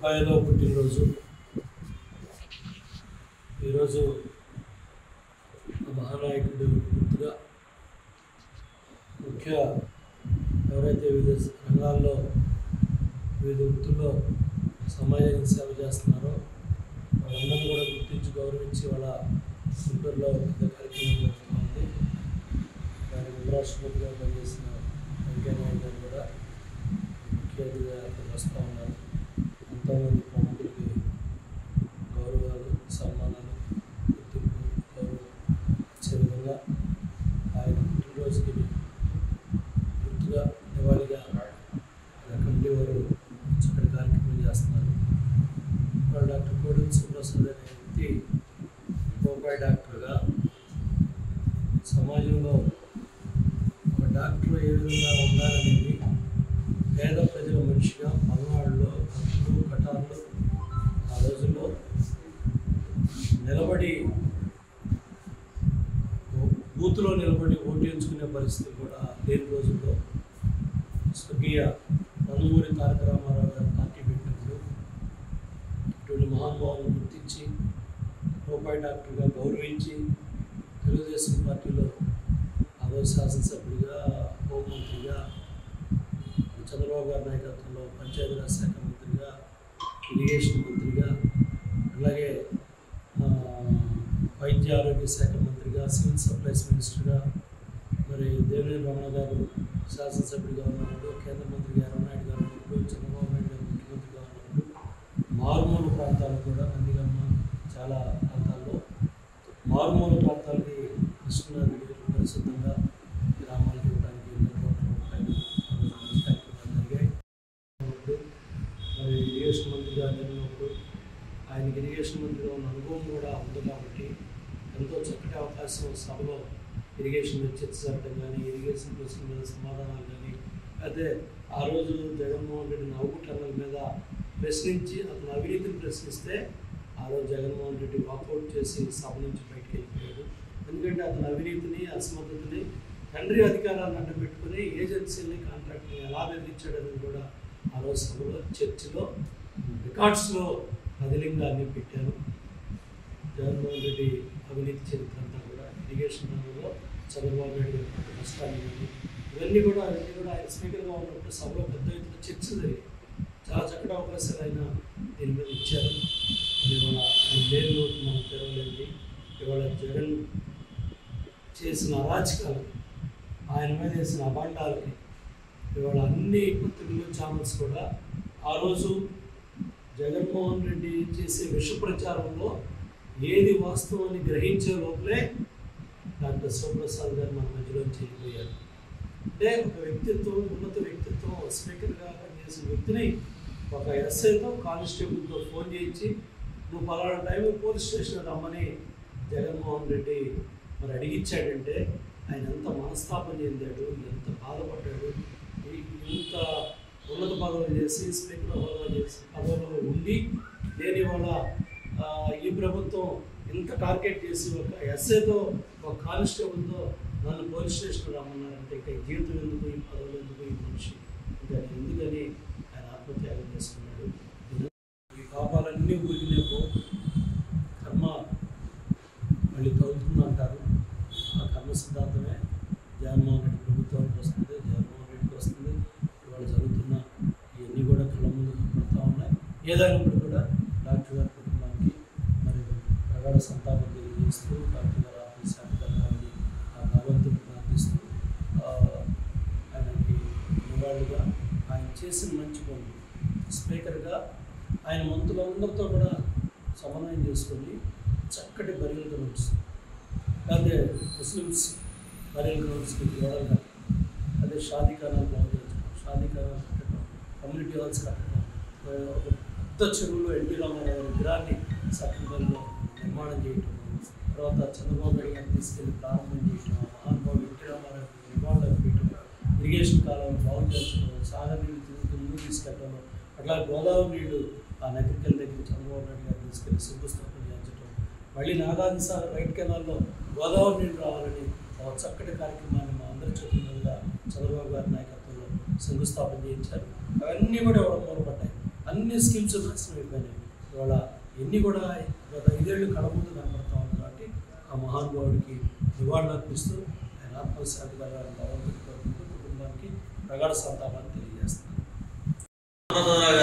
ముప్పై ఐదవ పుట్టినరోజు ఈరోజు ఆ మహానాయకుడు గుర్తుగా ముఖ్య ఎవరైతే వివిధ రంగాల్లో వివిధ వృత్తుల్లో సమాజానికి సేవ చేస్తున్నారో వాళ్ళందరూ కూడా గుర్తించి గౌరవించి వాళ్ళ గుంటూరులో పెద్ద కార్యక్రమం జరుగుతుంది దాని ఉపరాష్ట్రపతిగా పనిచేసిన వెంకయ్య నాయుడు గారు కూడా ముఖ్య అతిథిగా అక్కడికి వస్తూ ఉన్నారు ఎంతోమంది ప్రముఖులకి గౌరవాలు సన్మానాలు గుర్తింపు గౌరవం ఇచ్చే విధంగా ఆయన పుట్టినరోజుకి గుర్తుగా నివాళిగా ఆయన కమిటీ వారు చక్కటి కార్యక్రమం చేస్తున్నారు వాళ్ళు డాక్టర్ కోడెల సుప్రసాద్ అనే వ్యక్తి రూపాయి డాక్టర్గా సమాజంలో ఒక డాక్టర్ ఏ విధంగా ఉండాలనేది పేద ప్రజల మనిషిగా పల్నాడులో కత్తులు కటార్లు ఆ రోజుల్లో నిలబడి బూత్లో నిలబడి ఓటు ఎంచుకునే పరిస్థితి కూడా లేని రోజుల్లో స్వర్గీయ నందమూరి తారక రామారావు గారు పార్టీ పెట్టినప్పుడు ఇటువంటి మహానుభావులను గుర్తించి రూపాయి డాక్టర్గా గౌరవించి తెలుగుదేశం పార్టీలో ఆ రోజు శాసనసభ్యుడిగా హోంమంత్రిగా చంద్రబాబు గారి నాయకత్వంలో పంచాయతీరాజ్ శాఖ మంత్రిగా ఇరిగేషన్ మంత్రిగా అలాగే ఆ, వైద్య ఆరోగ్య శాఖ మంత్రిగా సివిల్ సప్లైస్ మినిస్టర్గా మరి దేవినేని రమణ గారు శాసనసభ్యుడిగా ఉన్నప్పుడు కేంద్ర మంత్రిగా ఎర్రనాయుడు గారు ఉన్నప్పుడు చంద్రబాబు నాయుడు గారు ముఖ్యమంత్రిగా ఉన్నప్పుడు మారుమూల ప్రాంతాలు కూడా నందిగమ్మ చాలా ప్రాంతాల్లో మారుమూల ప్రాంతాలకి కృష్ణానది నీరు పరిశుద్ధంగా గ్రామాలకు ఇవ్వడానికి ఎన్నో కోట్ల రూపాయలు ఆ రోజు మంచి కార్యక్రమాలు జరిగాయి ఉన్నప్పుడు మరి ఇరిగేషన్ మంత్రిగా జరిగినప్పుడు ఆయనకి ఇరిగేషన్ మంత్రిగా ఉన్న అనుభవం కూడా ఉంది కాబట్టి ఎంతో చక్కటి అవకాశం సభలో ఇరిగేషన్ మీద చర్చ జరగడం కానీ ఇరిగేషన్ ప్రశ్న మీద సమాధానాలు కానీ అయితే ఆ రోజు జగన్మోహన్ రెడ్డి నవ్వు టన్నల మీద ప్రశ్నించి అతను అవినీతిని ప్రశ్నిస్తే ఆ రోజు జగన్మోహన్ రెడ్డి వాకౌట్ చేసి సభ నుంచి బయటకు వెళ్ళిపోయాడు ఎందుకంటే అతను అవినీతిని అసమర్థతని తండ్రి అధికారాలను అడ్డపెట్టుకుని ఏజెన్సీని కాంట్రాక్ట్ని ఎలా బెదిరించాడని కూడా ఆ రోజు సభలో చర్చలో రికార్డ్స్లో పదిలింగాన్ని పెట్టారు జగన్మోహన్ రెడ్డి అవినీతి చరిత్ర అంతా కూడా ఇరిగేషన్ రంగంలో చంద్రబాబు నాయుడు గారి పడ్డ కష్టాలు కానీ ఇవన్నీ కూడా అవన్నీ కూడా ఆయన స్పీకర్గా ఉన్నప్పుడు సభలో పెద్ద ఎత్తున చర్చ జరిగాయి చాలా చక్కటి అవకాశాలు ఆయన దీని మీద ఇచ్చారు మరి ఇవాళ ఆయన లేని లోటు మనం తెరవలేదు ఇవాళ జగన్ చేసిన అరాచకాలు ఆయన మీద వేసిన అభాండాలకి ఇవాళ అన్ని పత్రికలు ఛానల్స్ కూడా ఆ రోజు జగన్మోహన్ రెడ్డి చేసే విష ప్రచారంలో ఏది వాస్తవం అని గ్రహించే లోపలే డాక్టర్ శివప్రసాద్ గారు మన మధ్యలో చేరిపోయారు అంటే ఒక వ్యక్తిత్వం ఉన్నత వ్యక్తిత్వం స్పీకర్గా పనిచేసిన వ్యక్తిని ఒక ఎస్ఐతో కానిస్టేబుల్తో ఫోన్ చేయించి నువ్వు పలానా టైం పోలీస్ స్టేషన్ రమ్మని జగన్మోహన్ రెడ్డి మరి అడిగిచ్చాడంటే ఆయన ఎంత మనస్తాపం చెందాడు ఎంత బాధపడ్డాడు ఈ- ఇంత ఉన్నత పదవులు చేసి స్పీకర్ హోదా చేసి పదవులలో ఉండి నేను ఇవాళ ఆ, ఈ ప్రభుత్వం ఇంత టార్గెట్ చేసి ఒక ఎస్ఐతో ఒక కానిస్టేబుల్తో నన్ను పోలీస్ స్టేషన్ రమ్మన్నారంటే ఇంకా ఈ జీవితం ఎందుకు ఈ పదవులు ఎందుకు ఈ మనిషి ఇంకా ఎందుకని ఆయన ఆత్మత్యాగం చేసుకున్నాడు ఈ పాపాలన్నీ ఊరికినే పో కర్మ మళ్ళీ తగులుతుంది అంటారు ఆ కర్మ సిద్ధాంతమే జగన్మోహన్ రెడ్డి ప్రభుత్వానికి వస్తుంది జగన్మోహన్ రెడ్డికి వస్తుంది ఇవాళ జరుగుతున్న ఇవన్నీ కూడా కళ్ళ ముందు కనపడతా ఉన్నాయి ఏదైనప్పుడు కూడా డాక్టర్ గారి కుటుంబానికి మరి ప్రగాఢ సంతాపం తెలియజేస్తూ డాక్టర్ గారు ఆత్మ శాంతి కలగాలని ఆ భగవంతుని ప్రార్థిస్తూ ఆ, ఆయనకి నివాళిగా ఆయన చేసిన మంచి పనులు స్పీకర్గా ఆయన మంత్రులందరితో కూడా సమన్వయం చేసుకొని చక్కటి బరియల్ గ్రౌండ్స్ అదే ముస్లిమ్స్ బరియల్ గ్రౌండ్స్కి మోడల్గా అదే షాదీ ఖానాలు బాగు చేయించడం షాదీ ఖానాలు కట్టడం కమ్యూనిటీ హాల్స్ కట్టడం ఆ, ఒక పెద్ద చెరువులో ఎన్టీ రామారావు గారి విగ్రహాన్ని సత్యపల్లిలో నిర్మాణం చేయటం తర్వాత చంద్రబాబు నాయుడు గారిని తీసుకెళ్ళి ప్రారంభం చేయటం ఆ మహానుభావుడు ఎన్టీ రామారావు నివాళులు అర్పించడం ఇరిగేషన్ కాలం బాగు చేర్చడం సాగర్ నీళ్ళు తిరుగుతూ ముందుకు తీసుకెళ్ళడం అట్లా గోదావరి నీళ్లు ఆ నగరికల్ దగ్గర చంద్రబాబు నాయుడు గారు తీసుకెళ్ళి శంకుస్థాపన చేయించడం మళ్ళీ నాగార్జున సాగర్ రైట్ కెనాల్లో గోదావరి నీళ్ళు రావాలని ఒక చక్కటి కార్యక్రమాన్ని మా అందరి చేతుల మీదుగా చంద్రబాబు గారి నాయకత్వంలో శంకుస్థాపన చేయించారు అవన్నీ కూడా ఎవరు మూలపడ్డాయి అన్ని స్కీమ్స్ నాశనం అయిపోయినాయి ఇవాళ ఎన్ని కూడా గత ఐదేళ్ళు కళ ముందు కనపడతా ఉంది కాబట్టి ఆ మహానుభావుడికి నివాళులు అర్పిస్తూ ఆయన ఆత్మశాంతి కలగాలని భగవంతుడి కోరుకుంటూ కుటుంబానికి ప్రగాఢ సంతాపాన్ని తెలియజేస్తున్నాను అన్నదాన